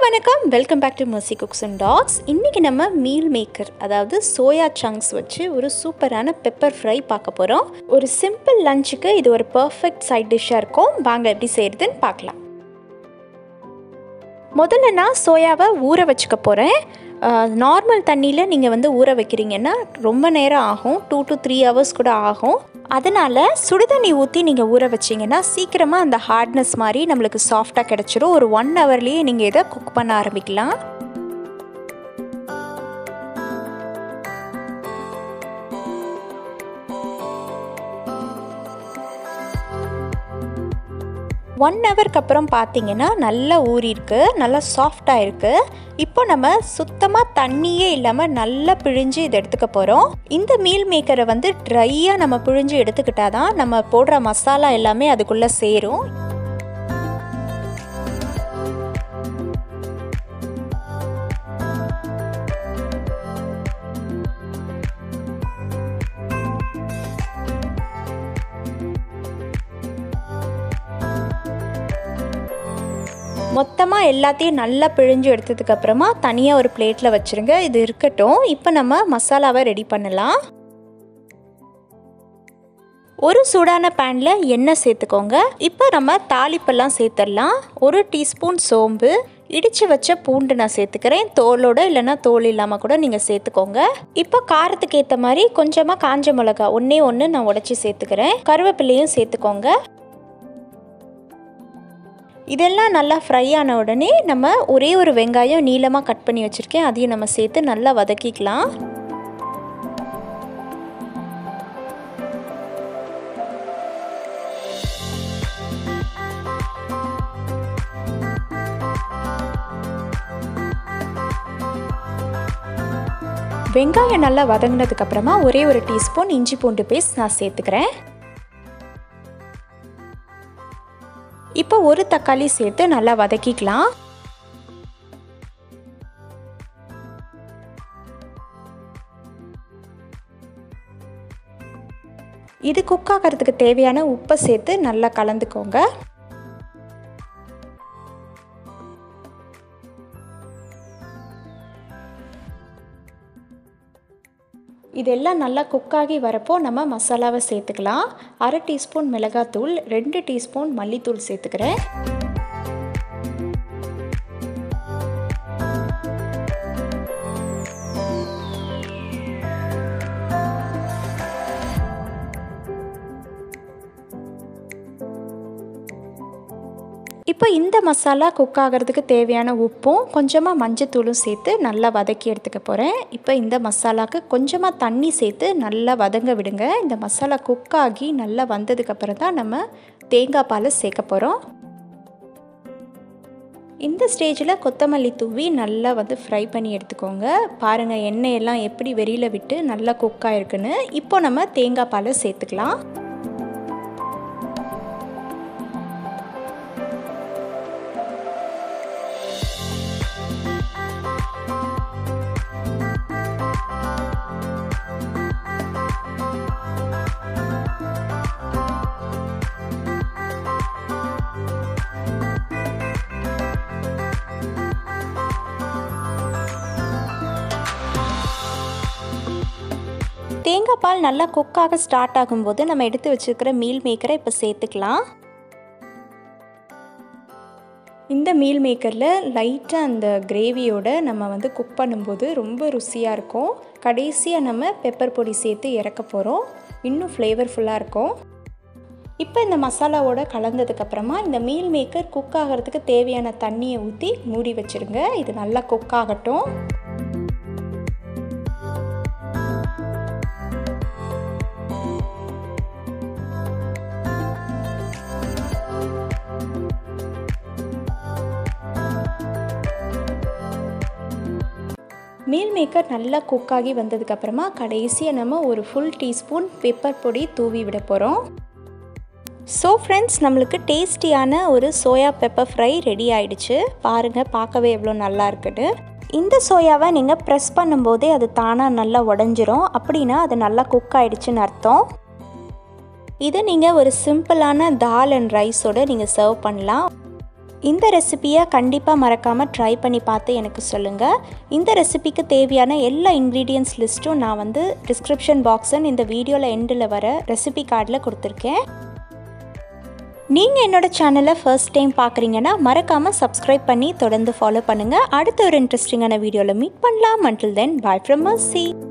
வணக்கம் welcome back to Mercy cooks and talks இன்றைக்கி நம்ம மீல் மேக்கர் அதாவது சோயா சங்க்ஸ் வச்சு ஒரு சூப்பரான பெப்பர் ஃப்ரை பார்க்க போகிறோம் ஒரு சிம்பிள் லஞ்சுக்கு இது ஒரு பர்ஃபெக்ட் சைட் டிஷ்ஷாக இருக்கும் வாங்க எப்படி செய்கிறதுன்னு பார்க்கலாம் முதல்ல நான் சோயாவை ஊற வச்சுக்க போகிறேன் நார்மல் தண்ணியில் நீங்கள் வந்து ஊற வைக்கிறீங்கன்னா ரொம்ப நேரம் ஆகும் டூ டு த்ரீ ஹவர்ஸ் கூட ஆகும் அதனால் சுடுதண்ணி ஊற்றி நீங்கள் ஊற வச்சிங்கன்னா சீக்கிரமாக அந்த ஹார்ட்னஸ் மாதிரி நம்மளுக்கு சாஃப்டாக கிடச்சிரும் ஒரு ஒன் ஹவர்லேயே நீங்கள் இதை குக் பண்ண ஆரம்பிக்கலாம் ஒன் ஹவருக்கு அப்புறம் பார்த்தீங்கன்னா நல்லா ஊறிருக்கு நல்லா சாஃப்டாக இருக்குது இப்போ நம்ம சுத்தமாக தண்ணியே இல்லாமல் நல்லா பிழிஞ்சு இதை எடுத்துக்க போகிறோம் இந்த மீல் மேக்கரை வந்து ட்ரையாக நம்ம பிழிஞ்சு எடுத்துக்கிட்டால் தான் நம்ம போடுற மசாலா எல்லாமே அதுக்குள்ளே சேரும் மொத்தமாக எல்லாத்தையும் நல்லா பிழிஞ்சு எடுத்ததுக்கப்புறமா தனியாக ஒரு பிளேட்டில் வச்சுருங்க இது இருக்கட்டும் இப்போ நம்ம மசாலாவை ரெடி பண்ணலாம் ஒரு சூடான பேனில் எண்ணெய் சேர்த்துக்கோங்க இப்போ நம்ம தாளிப்பெல்லாம் சேர்த்துடலாம் ஒரு டீஸ்பூன் சோம்பு இடித்து வச்ச பூண்டு நான் சேர்த்துக்கிறேன் தோலோட இல்லைன்னா தோல் இல்லாமல் கூட நீங்கள் சேர்த்துக்கோங்க இப்போ காரத்துக்கு ஏற்ற மாதிரி கொஞ்சமாக காஞ்ச மிளகா ஒன்றே ஒன்று நான் உடச்சி சேர்த்துக்கிறேன் கருவேப்பிலையும் சேர்த்துக்கோங்க இதெல்லாம் நல்லா ஃப்ரை ஆன உடனே நம்ம ஒரே ஒரு வெங்காயம் நீளமாக கட் பண்ணி வச்சுருக்கேன் அதையும் நம்ம சேர்த்து நல்லா வதக்கிக்கலாம் வெங்காயம் நல்லா வதங்கினதுக்கப்புறமா ஒரே ஒரு டீஸ்பூன் இஞ்சி பூண்டு பேஸ்ட் நான் சேர்த்துக்கிறேன் இப்போ ஒரு தக்காளி சேர்த்து நல்லா வதக்கிக்கலாம் இது குக் ஆகிறதுக்கு தேவையான உப்பை சேர்த்து நல்லா கலந்துக்கோங்க இதெல்லாம் நல்லா குக்காகி வரப்போ நம்ம மசாலாவை சேர்த்துக்கலாம் அரை டீஸ்பூன் மிளகாத்தூள் ரெண்டு டீஸ்பூன் மல்லித்தூள் சேர்த்துக்கிறேன் இப்போ இந்த மசாலா குக் ஆகிறதுக்கு தேவையான உப்பும் கொஞ்சமாக மஞ்சத்தூளும் சேர்த்து நல்லா வதக்கி எடுத்துக்க போகிறேன் இப்போ இந்த மசாலாவுக்கு கொஞ்சமாக தண்ணி சேர்த்து நல்லா வதங்க விடுங்க இந்த மசாலா குக் ஆகி நல்லா வந்ததுக்கப்புறம் தான் நம்ம தேங்காய் பாலை சேர்க்க போகிறோம் இந்த ஸ்டேஜில் கொத்தமல்லி தூவி நல்லா வந்து ஃப்ரை பண்ணி எடுத்துக்கோங்க பாருங்கள் எண்ணெயெல்லாம் எப்படி வெளியில் விட்டு நல்லா குக் ஆகிருக்குன்னு இப்போ நம்ம தேங்காய் பாலை சேர்த்துக்கலாம் தேங்காய் பால் நல்லா குக்காக ஸ்டார்ட் ஆகும்போது நம்ம எடுத்து வச்சுருக்கிற மீல் மேக்கரை இப்போ சேர்த்துக்கலாம் இந்த மீல் மேக்கரில் லைட்டாக அந்த கிரேவியோட நம்ம வந்து குக் பண்ணும்போது ரொம்ப ருசியாக இருக்கும் கடைசியாக நம்ம பெப்பர் பொடி சேர்த்து இறக்க போகிறோம் இன்னும் ஃப்ளேவர்ஃபுல்லாக இருக்கும் இப்போ இந்த மசாலாவோட கலந்ததுக்கப்புறமா இந்த மீல் மேக்கர் குக் ஆகிறதுக்கு தேவையான தண்ணியை ஊற்றி மூடி வச்சுருங்க இது நல்லா குக் ஆகட்டும் மீல் மேக்கர் நல்லா குக்காகி வந்ததுக்கப்புறமா கடைசியாக நம்ம ஒரு ஃபுல் டீஸ்பூன் பெப்பர் பொடி தூவி விட போகிறோம் ஸோ ஃப்ரெண்ட்ஸ் நம்மளுக்கு டேஸ்டியான ஒரு சோயா பெப்பர் ஃப்ரை ரெடி ஆயிடுச்சு பாருங்கள் பார்க்கவே எவ்வளோ நல்லா இருக்குன்னு இந்த சோயாவை நீங்கள் ப்ரெஸ் பண்ணும்போதே அது தானாக நல்லா உடஞ்சிரும் அப்படின்னா அது நல்லா குக் ஆயிடுச்சுன்னு அர்த்தம் இதை நீங்கள் ஒரு சிம்பிளான தால் அண்ட் ரைஸோடு நீங்கள் சர்வ் பண்ணலாம் இந்த ரெசிப்பியை கண்டிப்பாக மறக்காமல் ட்ரை பண்ணி பார்த்து எனக்கு சொல்லுங்கள் இந்த ரெசிபிக்கு தேவையான எல்லா இன்க்ரீடியன்ஸ் லிஸ்ட்டும் நான் வந்து டிஸ்கிரிப்ஷன் பாக்ஸன் இந்த வீடியோவில் எண்டில் வர ரெசிபி கார்டில் கொடுத்துருக்கேன் நீங்கள் என்னோடய சேனலை ஃபர்ஸ்ட் டைம் பார்க்குறீங்கன்னா மறக்காமல் சப்ஸ்கிரைப் பண்ணி தொடர்ந்து ஃபாலோ பண்ணுங்கள் அடுத்த ஒரு இன்ட்ரெஸ்டிங்கான வீடியோவில் மீட் பண்ணலாம் until then bye from C